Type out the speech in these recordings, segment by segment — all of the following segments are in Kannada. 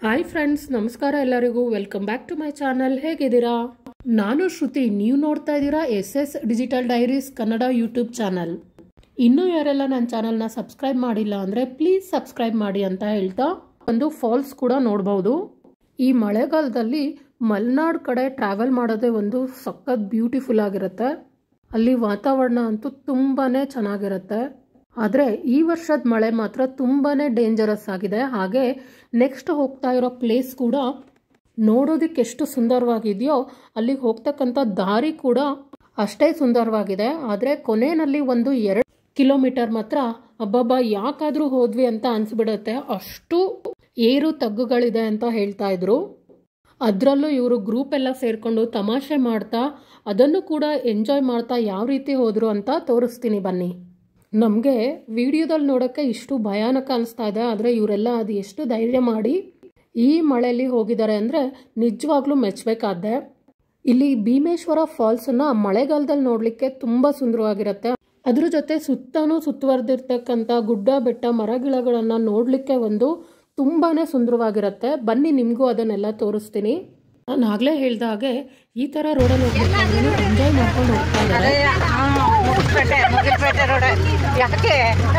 ಹಾಯ್ ಫ್ರೆಂಡ್ಸ್ ನಮಸ್ಕಾರ ಎಲ್ಲರಿಗೂ welcome back to my channel ಹೇಗಿದ್ದೀರಾ ನಾನು ಶ್ರುತಿ ನೀವು ನೋಡ್ತಾ ಇದ್ದೀರಾ S S digital diaries Kannada YouTube channel ಇನ್ನೂ ಯಾರೆಲ್ಲ ನನ್ನ ಚಾನಲ್ನ ಸಬ್ಸ್ಕ್ರೈಬ್ ಮಾಡಿಲ್ಲ ಅಂದರೆ ಪ್ಲೀಸ್ ಸಬ್ಸ್ಕ್ರೈಬ್ ಮಾಡಿ ಅಂತ ಹೇಳ್ತಾ ಒಂದು ಫಾಲ್ಸ್ ಕೂಡ ನೋಡ್ಬೋದು ಈ ಮಳೆಗಾಲದಲ್ಲಿ ಮಲೆನಾಡು ಕಡೆ ಟ್ರಾವೆಲ್ ಮಾಡೋದೇ ಒಂದು ಸಖತ್ ಬ್ಯೂಟಿಫುಲ್ ಆಗಿರುತ್ತೆ ಅಲ್ಲಿ ವಾತಾವರಣ ಅಂತೂ ತುಂಬಾ ಚೆನ್ನಾಗಿರುತ್ತೆ ಆದರೆ ಈ ವರ್ಷದ ಮಳೆ ಮಾತ್ರ ತುಂಬಾ ಡೇಂಜರಸ್ ಆಗಿದೆ ಹಾಗೆ ನೆಕ್ಸ್ಟ್ ಹೋಗ್ತಾ ಇರೋ ಪ್ಲೇಸ್ ಕೂಡ ನೋಡೋದಕ್ಕೆ ಎಷ್ಟು ಸುಂದರವಾಗಿದೆಯೋ ಅಲ್ಲಿಗೆ ಹೋಗ್ತಕ್ಕಂಥ ದಾರಿ ಕೂಡ ಅಷ್ಟೇ ಸುಂದರವಾಗಿದೆ ಆದರೆ ಕೊನೆಯಲ್ಲಿ ಒಂದು ಎರಡು ಕಿಲೋಮೀಟರ್ ಮಾತ್ರ ಅಬ್ಬಬ್ಬ ಯಾಕಾದರೂ ಹೋದ್ವಿ ಅಂತ ಅನ್ಸ್ಬಿಡುತ್ತೆ ಅಷ್ಟು ಏರು ತಗ್ಗುಗಳಿದೆ ಅಂತ ಹೇಳ್ತಾ ಇದ್ರು ಅದರಲ್ಲೂ ಇವರು ಗ್ರೂಪ್ ಎಲ್ಲ ಸೇರಿಕೊಂಡು ತಮಾಷೆ ಮಾಡ್ತಾ ಅದನ್ನು ಕೂಡ ಎಂಜಾಯ್ ಮಾಡ್ತಾ ಯಾವ ರೀತಿ ಹೋದರು ಅಂತ ತೋರಿಸ್ತೀನಿ ಬನ್ನಿ ನಮಗೆ ವಿಡಿಯೋದಲ್ಲಿ ನೋಡೋಕ್ಕೆ ಇಷ್ಟು ಭಯಾನಕ ಅನಿಸ್ತಾ ಇದೆ ಆದರೆ ಇವರೆಲ್ಲ ಅದು ಎಷ್ಟು ಧೈರ್ಯ ಮಾಡಿ ಈ ಮಳೆಯಲ್ಲಿ ಹೋಗಿದ್ದಾರೆ ಅಂದರೆ ನಿಜವಾಗ್ಲೂ ಮೆಚ್ಚಬೇಕಾದ್ದೆ ಇಲ್ಲಿ ಭೀಮೇಶ್ವರ ಫಾಲ್ಸನ್ನು ಮಳೆಗಾಲದಲ್ಲಿ ನೋಡಲಿಕ್ಕೆ ತುಂಬ ಸುಂದರವಾಗಿರುತ್ತೆ ಅದ್ರ ಜೊತೆ ಸುತ್ತನೂ ಸುತ್ತುವರೆದಿರ್ತಕ್ಕಂಥ ಗುಡ್ಡ ಬೆಟ್ಟ ಮರಗಿಳಗಳನ್ನು ನೋಡಲಿಕ್ಕೆ ಒಂದು ತುಂಬಾ ಸುಂದರವಾಗಿರುತ್ತೆ ಬನ್ನಿ ನಿಮಗೂ ಅದನ್ನೆಲ್ಲ ತೋರಿಸ್ತೀನಿ ನಾನು ಆಗಲೇ ಹೇಳ್ದ ಹಾಗೆ ಈ ಥರ ರೋಡಲ್ಲಿ ಹೋಗ್ಬೇಕು ಎಂಜಾಯ್ ಮಾಡ್ಕೊಂಡು ಹೋಗ್ತಾ ಇದ್ದಾರೆ ಮುಗಿಲ್ಪೇಟೆ ಮುಗಿಲ್ಪೇಟೆ ರೋಡ್ ಯಾಕೆ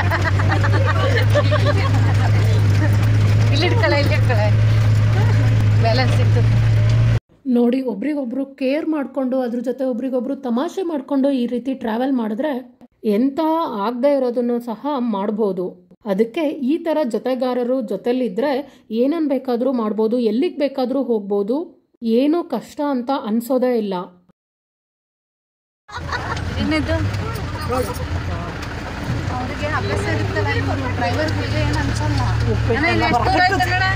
ಇಲ್ಲಿಡ್ಕಳೆ ಇಲ್ಲಿಡ್ಕಳೆ ಬ್ಯಾಲೆನ್ಸ್ ಸಿಕ್ತು ನೋಡಿ ಒಬ್ರಿಗೊಬ್ರು ಕೇರ್ ಮಾಡಿಕೊಂಡು ಅದ್ರ ಜೊತೆ ಒಬ್ರಿಗೊಬ್ರು ತಮಾಷೆ ಮಾಡಿಕೊಂಡು ಈ ರೀತಿ ಟ್ರಾವೆಲ್ ಮಾಡಿದ್ರೆ ಎಂತ ಆಗದೆ ಇರೋದನ್ನು ಸಹ ಮಾಡ್ಬೋದು ಅದಕ್ಕೆ ಈ ಥರ ಜೊತೆಗಾರರು ಜೊತೆಲಿದ್ರೆ ಏನನ್ ಬೇಕಾದರೂ ಮಾಡ್ಬೋದು ಎಲ್ಲಿಗೆ ಬೇಕಾದರೂ ಹೋಗ್ಬೋದು ಏನೂ ಕಷ್ಟ ಅಂತ ಅನ್ಸೋದೇ ಇಲ್ಲ ಇನ್ನಿದ್ದು ಅವರಿಗೆ ಅಭ್ಯಾಸ ಇರುತ್ತಲ್ಲ ಡ್ರೈವರ್ಗಳಿಗೆ ಏನು ಅನ್ಸಲ್ಲ ಅಣ್ಣ, ಇಲ್ಲಿ ಎಷ್ಟು ದೂರ ಐತೆ ಕಣ?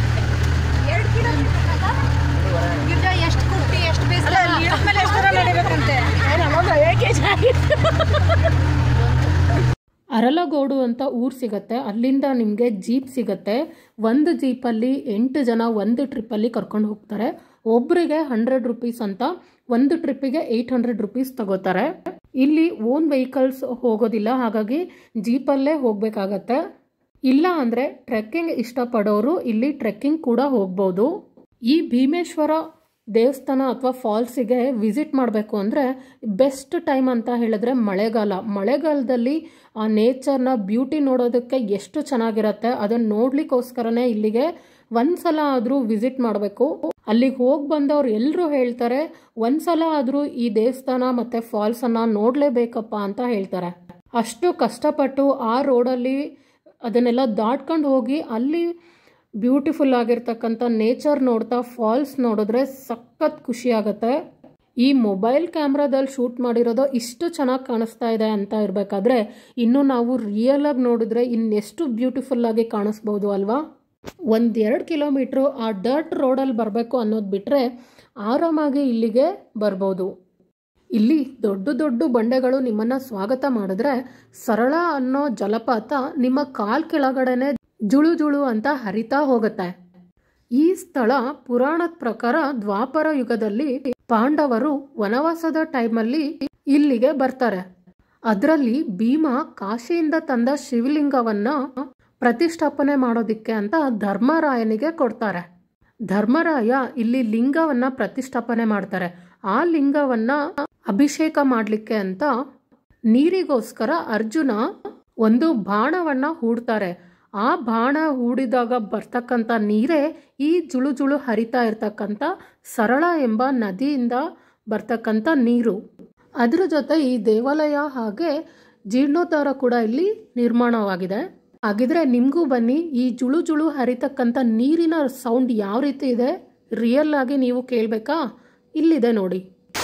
ಗಿರ್ಜಾ, ಎಷ್ಟು ಕುಟ್ಟಿ ಎಷ್ಟು ಬೇಯಿಸ್ತಾರ? ಇಳಿದ್ಮೇಲೆ ಎಷ್ಟು ದೂರ ನಡಿಬೇಕಂತೆ ಅರಲಗೋಡು ಅಂತ ಊರು ಸಿಗತ್ತೆ ಅಲ್ಲಿಂದ ನಿಮಗೆ ಜೀಪ್ ಸಿಗತ್ತೆ ಒಂದು ಜೀಪಲ್ಲಿ ಎಂಟು ಜನ ಒಂದು ಟ್ರಿಪ್ಪಲ್ಲಿ ಕರ್ಕೊಂಡು ಹೋಗ್ತಾರೆ ಒಬ್ಬರಿಗೆ ಹಂಡ್ರೆಡ್ ರುಪೀಸ್ ಅಂತ ಒಂದು ಟ್ರಿಪ್ಪಿಗೆ ಏಯ್ಟ್ ಹಂಡ್ರೆಡ್ ರುಪೀಸ್ ತಗೋತಾರೆ ಇಲ್ಲಿ ಓನ್ ವೆಹಿಕಲ್ಸ್ ಹೋಗೋದಿಲ್ಲ ಹಾಗಾಗಿ ಜೀಪಲ್ಲೇ ಹೋಗಬೇಕಾಗತ್ತೆ ಇಲ್ಲ ಅಂದರೆ ಟ್ರೆಕ್ಕಿಂಗ್ ಇಷ್ಟಪಡೋರು ಇಲ್ಲಿ ಟ್ರೆಕ್ಕಿಂಗ್ ಕೂಡ ಹೋಗ್ಬೋದು ಈ ಭೀಮೇಶ್ವರ ದೇವಸ್ಥಾನ ಅಥವಾ ಫಾಲ್ಸಿಗೆ ವಿಸಿಟ್ ಮಾಡಬೇಕು ಅಂದರೆ ಬೆಸ್ಟ್ ಟೈಮ್ ಅಂತ ಹೇಳಿದ್ರೆ ಮಳೆಗಾಲ ಮಳೆಗಾಲದಲ್ಲಿ ಆ ನೇಚರ್ನ ಬ್ಯೂಟಿ ನೋಡೋದಕ್ಕೆ ಎಷ್ಟು ಚೆನ್ನಾಗಿರುತ್ತೆ ಅದನ್ನು ನೋಡ್ಲಿಕ್ಕೋಸ್ಕರನೇ ಇಲ್ಲಿಗೆ ಒಂದ್ಸಲ ಆದರೂ ವಿಸಿಟ್ ಮಾಡಬೇಕು ಅಲ್ಲಿಗೆ ಹೋಗಿ ಬಂದವ್ರು ಎಲ್ಲರೂ ಹೇಳ್ತಾರೆ ಒಂದ್ಸಲ ಆದರೂ ಈ ದೇವಸ್ಥಾನ ಮತ್ತು ಫಾಲ್ಸನ್ನು ನೋಡಲೇಬೇಕಪ್ಪ ಅಂತ ಹೇಳ್ತಾರೆ ಅಷ್ಟು ಕಷ್ಟಪಟ್ಟು ಆ ರೋಡಲ್ಲಿ ಅದನ್ನೆಲ್ಲ ದಾಟ್ಕೊಂಡು ಹೋಗಿ ಅಲ್ಲಿ ಬ್ಯೂಟಿಫುಲ್ ಆಗಿರ್ತಕ್ಕಂಥ ನೇಚರ್ ನೋಡ್ತಾ ಫಾಲ್ಸ್ ನೋಡಿದ್ರೆ ಸಖತ್ ಖುಷಿ ಆಗುತ್ತೆ ಈ ಮೊಬೈಲ್ ಕ್ಯಾಮ್ರಾದಲ್ಲಿ ಶೂಟ್ ಮಾಡಿರೋದು ಇಷ್ಟು ಚೆನ್ನಾಗಿ ಕಾಣಿಸ್ತಾ ಇದೆ ಅಂತ ಇರಬೇಕಾದ್ರೆ ಇನ್ನು ನಾವು ರಿಯಲ್ ಆಗಿ ನೋಡಿದ್ರೆ ಇನ್ನೆಷ್ಟು ಬ್ಯೂಟಿಫುಲ್ ಆಗಿ ಕಾಣಿಸ್ಬೋದು ಅಲ್ವಾ ಒಂದೆರಡು ಕಿಲೋಮೀಟ್ರು ಆ ಡರ್ಟ್ ರೋಡಲ್ಲಿ ಬರಬೇಕು ಅನ್ನೋದು ಬಿಟ್ಟರೆ ಆರಾಮಾಗಿ ಇಲ್ಲಿಗೆ ಬರ್ಬೋದು ಇಲ್ಲಿ ದೊಡ್ಡ ದೊಡ್ಡ ಬಂಡೆಗಳು ನಿಮ್ಮನ್ನ ಸ್ವಾಗತ ಮಾಡಿದ್ರೆ ಸರಳ ಅನ್ನೋ ಜಲಪಾತ ನಿಮ್ಮ ಕಾಲ್ ಕೆಳಗಡೆನೆ ಜುಳು ಜುಳು ಅಂತ ಹರಿತಾ ಹೋಗುತ್ತೆ ಈ ಸ್ಥಳ ಪುರಾಣದ ಪ್ರಕಾರ ದ್ವಾಪರ ಯುಗದಲ್ಲಿ ಪಾಂಡವರು ವನವಾಸದ ಟೈಮಲ್ಲಿ ಇಲ್ಲಿಗೆ ಬರ್ತಾರೆ ಅದರಲ್ಲಿ ಭೀಮ ಕಾಶಿಯಿಂದ ತಂದ ಶಿವಲಿಂಗವನ್ನ ಪ್ರತಿಷ್ಠಾಪನೆ ಮಾಡೋದಿಕ್ಕೆ ಅಂತ ಧರ್ಮರಾಯನಿಗೆ ಕೊಡ್ತಾರೆ ಧರ್ಮರಾಯ ಇಲ್ಲಿ ಲಿಂಗವನ್ನ ಪ್ರತಿಷ್ಠಾಪನೆ ಮಾಡ್ತಾರೆ ಆ ಲಿಂಗವನ್ನ ಅಭಿಷೇಕ ಮಾಡಲಿಕ್ಕೆ ಅಂತ ನೀರಿಗೋಸ್ಕರ ಅರ್ಜುನ ಒಂದು ಬಾಣವನ್ನ ಹೂಡ್ತಾರೆ ಆ ಬಾಣ ಹೂಡಿದಾಗ ಬರ್ತಕ್ಕಂಥ ನೀರೇ ಈ ಜುಳು ಜುಳು ಹರಿತಾ ಇರ್ತಕ್ಕಂಥ ಸರಳ ಎಂಬ ನದಿಯಿಂದ ಬರ್ತಕ್ಕಂಥ ನೀರು ಅದ್ರ ಜೊತೆ ಈ ದೇವಾಲಯ ಹಾಗೆ ಜೀರ್ಣೋದ್ಧಾರ ಕೂಡ ಇಲ್ಲಿ ನಿರ್ಮಾಣವಾಗಿದೆ ಹಾಗಿದ್ರೆ ನಿಮಗೂ ಬನ್ನಿ ಈ ಜುಳು ಜುಳು ಹರಿತಕ್ಕಂಥ ನೀರಿನ ಸೌಂಡ್ ಯಾವ ರೀತಿ ಇದೆ ರಿಯಲ್ ಆಗಿ ನೀವು ಕೇಳಬೇಕಾ ಇಲ್ಲಿದೆ ನೋಡಿ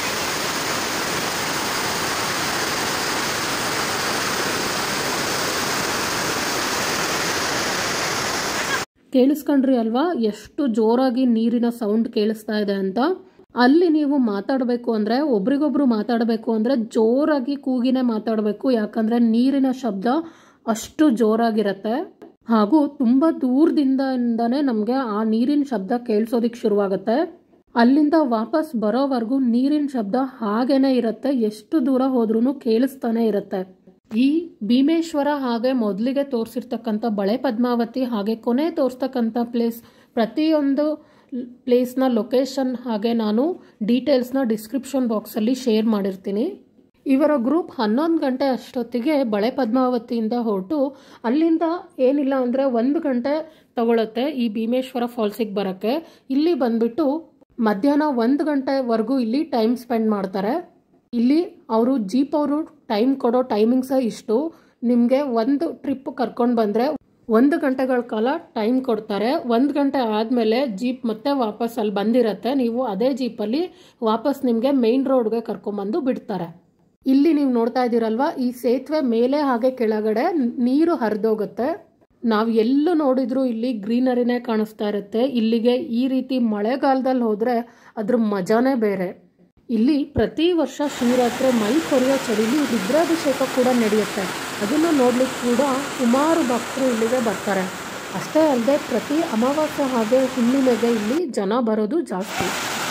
ಕೇಳಿಸ್ಕೊಂಡ್ರಿ ಅಲ್ವಾ ಎಷ್ಟು ಜೋರಾಗಿ ನೀರಿನ ಸೌಂಡ್ ಕೇಳಿಸ್ತಾ ಇದೆ ಅಂತ ಅಲ್ಲಿ ನೀವು ಮಾತಾಡಬೇಕು ಅಂದರೆ ಒಬ್ರಿಗೊಬ್ರು ಮಾತಾಡಬೇಕು ಅಂದರೆ ಜೋರಾಗಿ ಕೂಗಿನೇ ಮಾತಾಡಬೇಕು ಯಾಕಂದರೆ ನೀರಿನ ಶಬ್ದ ಅಷ್ಟು ಜೋರಾಗಿರುತ್ತೆ ಹಾಗೂ ತುಂಬ ದೂರದಿಂದನೇ ನಮಗೆ ಆ ನೀರಿನ ಶಬ್ದ ಕೇಳಿಸೋದಿಕ್ಕೆ ಶುರುವಾಗುತ್ತೆ ಅಲ್ಲಿಂದ ವಾಪಸ್ ಬರೋವರೆಗೂ ನೀರಿನ ಶಬ್ದ ಹಾಗೇನೆ ಇರುತ್ತೆ ಎಷ್ಟು ದೂರ ಹೋದ್ರೂ ಕೇಳಿಸ್ತಾನೆ ಇರುತ್ತೆ ಈ ಭೀಮೇಶ್ವರ ಹಾಗೆ ಮೊದಲಿಗೆ ತೋರಿಸಿರ್ತಕ್ಕಂಥ ಬಳೆ ಪದ್ಮಾವತಿ ಹಾಗೆ ಕೊನೆ ತೋರಿಸ್ತಕ್ಕಂಥ ಪ್ಲೇಸ್ ಪ್ರತಿಯೊಂದು ಪ್ಲೇಸ್ನ ಲೊಕೇಶನ್ ಹಾಗೆ ನಾನು ಡೀಟೇಲ್ಸ್ನ ಡಿಸ್ಕ್ರಿಪ್ಷನ್ ಬಾಕ್ಸಲ್ಲಿ ಶೇರ್ ಮಾಡಿರ್ತೀನಿ ಇವರ ಗ್ರೂಪ್ ಹನ್ನೊಂದು ಗಂಟೆ ಅಷ್ಟೊತ್ತಿಗೆ ಬಳೆ ಪದ್ಮಾವತಿಯಿಂದ ಹೊರಟು ಅಲ್ಲಿಂದ ಏನಿಲ್ಲ ಅಂದರೆ ಒಂದು ಗಂಟೆ ತಗೊಳುತ್ತೆ ಈ ಭೀಮೇಶ್ವರ ಫಾಲ್ಸಿಗೆ ಬರೋಕ್ಕೆ ಇಲ್ಲಿ ಬಂದ್ಬಿಟ್ಟು ಮಧ್ಯಾಹ್ನ ಒಂದು ಗಂಟೆವರೆಗೂ ಇಲ್ಲಿ ಟೈಮ್ ಸ್ಪೆಂಡ್ ಮಾಡ್ತಾರೆ ಇಲ್ಲಿ ಅವರು ಜೀಪ್ ಅವರು ಟೈಮ್ ಕೊಡೋ ಟೈಮಿಂಗ್ಸ ಇಷ್ಟು ನಿಮಗೆ ಒಂದು ಟ್ರಿಪ್ ಕರ್ಕೊಂಡು ಬಂದರೆ ಒಂದು ಗಂಟೆಗಳ ಕಾಲ ಟೈಮ್ ಕೊಡ್ತಾರೆ ಒಂದು ಗಂಟೆ ಆದಮೇಲೆ ಜೀಪ್ ಮತ್ತೆ ವಾಪಸ್ ಅಲ್ಲಿ ಬಂದಿರತ್ತೆ ನೀವು ಅದೇ ಜೀಪಲ್ಲಿ ವಾಪಸ್ ನಿಮಗೆ ಮೇನ್ ರೋಡ್ಗೆ ಕರ್ಕೊಂಬಂದು ಬಿಡ್ತಾರೆ ಇಲ್ಲಿ ನೀವು ನೋಡ್ತಾ ಇದ್ದೀರಲ್ವಾ ಈ ಸೇತುವೆ ಮೇಲೆ ಹಾಗೆ ಕೆಳಗಡೆ ನೀರು ಹರಿದೋಗುತ್ತೆ ನಾವು ಎಲ್ಲೂ ನೋಡಿದ್ರು ಇಲ್ಲಿ ಗ್ರೀನರಿನೇ ಕಾಣಿಸ್ತಾ ಇರುತ್ತೆ ಇಲ್ಲಿಗೆ ಈ ರೀತಿ ಮಳೆಗಾಲದಲ್ಲಿ ಹೋದರೆ ಅದ್ರ ಮಜಾನೇ ಬೇರೆ ಇಲ್ಲಿ ಪ್ರತಿ ವರ್ಷ ಶಿವರಾತ್ರಿ ಮೈ ಕೊರೆಯೋ ಚಳಿಲಿ ರುದ್ರಾಭಿಷೇಕ ಕೂಡ ನಡೆಯುತ್ತೆ ಅದನ್ನು ನೋಡ್ಲಿಕ್ಕೆ ಕೂಡ ಸುಮಾರು ಭಕ್ತರು ಇಲ್ಲಿಗೆ ಬರ್ತಾರೆ ಅಷ್ಟೇ ಅಲ್ಲದೆ ಪ್ರತಿ ಅಮಾವಾಸ್ಯೆ ಹಾಗೆ ಹುಣ್ಣಿಮೆಗೆ ಇಲ್ಲಿ ಜನ ಬರೋದು ಜಾಸ್ತಿ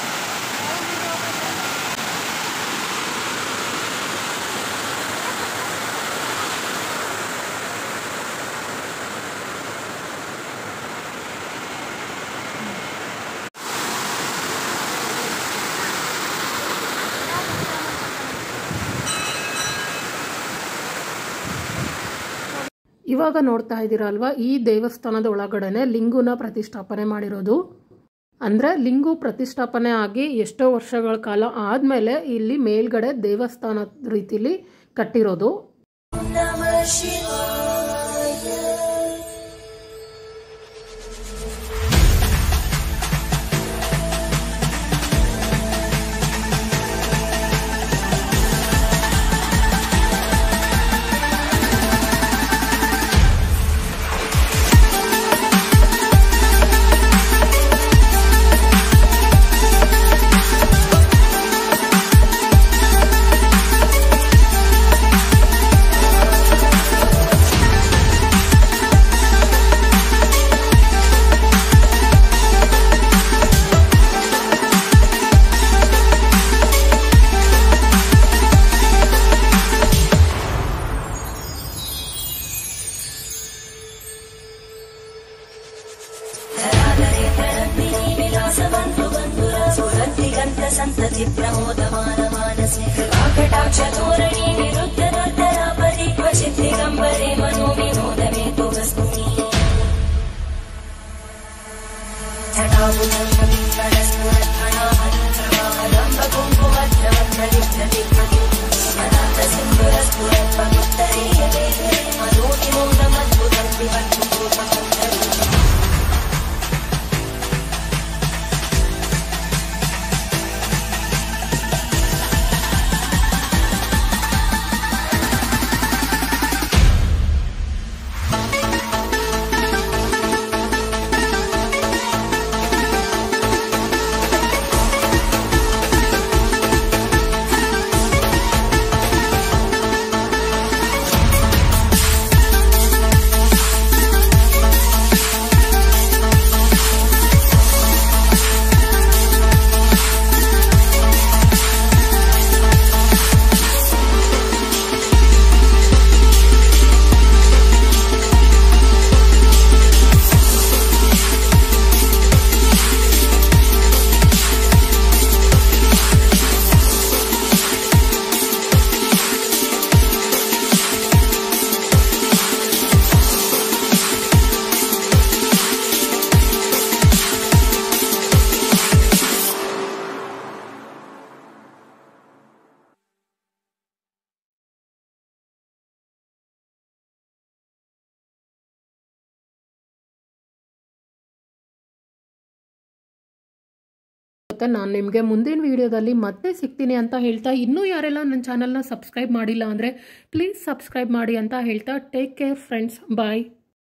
ಇವಾಗ ನೋಡ್ತಾ ಇದ್ದೀರಲ್ವಾ ಈ ದೇವಸ್ಥಾನದ ಒಳಗಡೆನೆ ಲಿಂಗುನ ಪ್ರತಿಷ್ಠಾಪನೆ ಮಾಡಿರೋದು ಅಂದರೆ ಲಿಂಗು ಪ್ರತಿಷ್ಠಾಪನೆ ಆಗಿ ಎಷ್ಟೋ ವರ್ಷಗಳ ಕಾಲ ಆದಮೇಲೆ ಇಲ್ಲಿ ಮೇಲ್ಗಡೆ ದೇವಸ್ಥಾನದ ರೀತಿಲಿ ಕಟ್ಟಿರೋದು सन्तति प्रमोदमान मानसे कृपाकटाक्षतोरणी निरुद्धदर्दरापरि क्वचित् दिगम्बरे मनो विनोदमेतु वस्तुनि ಮತ್ತೆ ನಾನು ನಿಮಗೆ ಮುಂದಿನ ವಿಡಿಯೋದಲ್ಲಿ ಮತ್ತೆ ಸಿಗ್ತೀನಿ ಅಂತ ಹೇಳ್ತಾ ಇನ್ನೂ ಯಾರೆಲ್ಲ ನನ್ನ ಚಾನಲ್ನ ಸಬ್ಸ್ಕ್ರೈಬ್ ಮಾಡಿಲ್ಲ ಅಂದರೆ ಪ್ಲೀಸ್ ಸಬ್ಸ್ಕ್ರೈಬ್ ಮಾಡಿ ಅಂತ ಹೇಳ್ತಾ ಟೇಕ್ ಕೇರ್ ಫ್ರೆಂಡ್ಸ್ ಬಾಯ್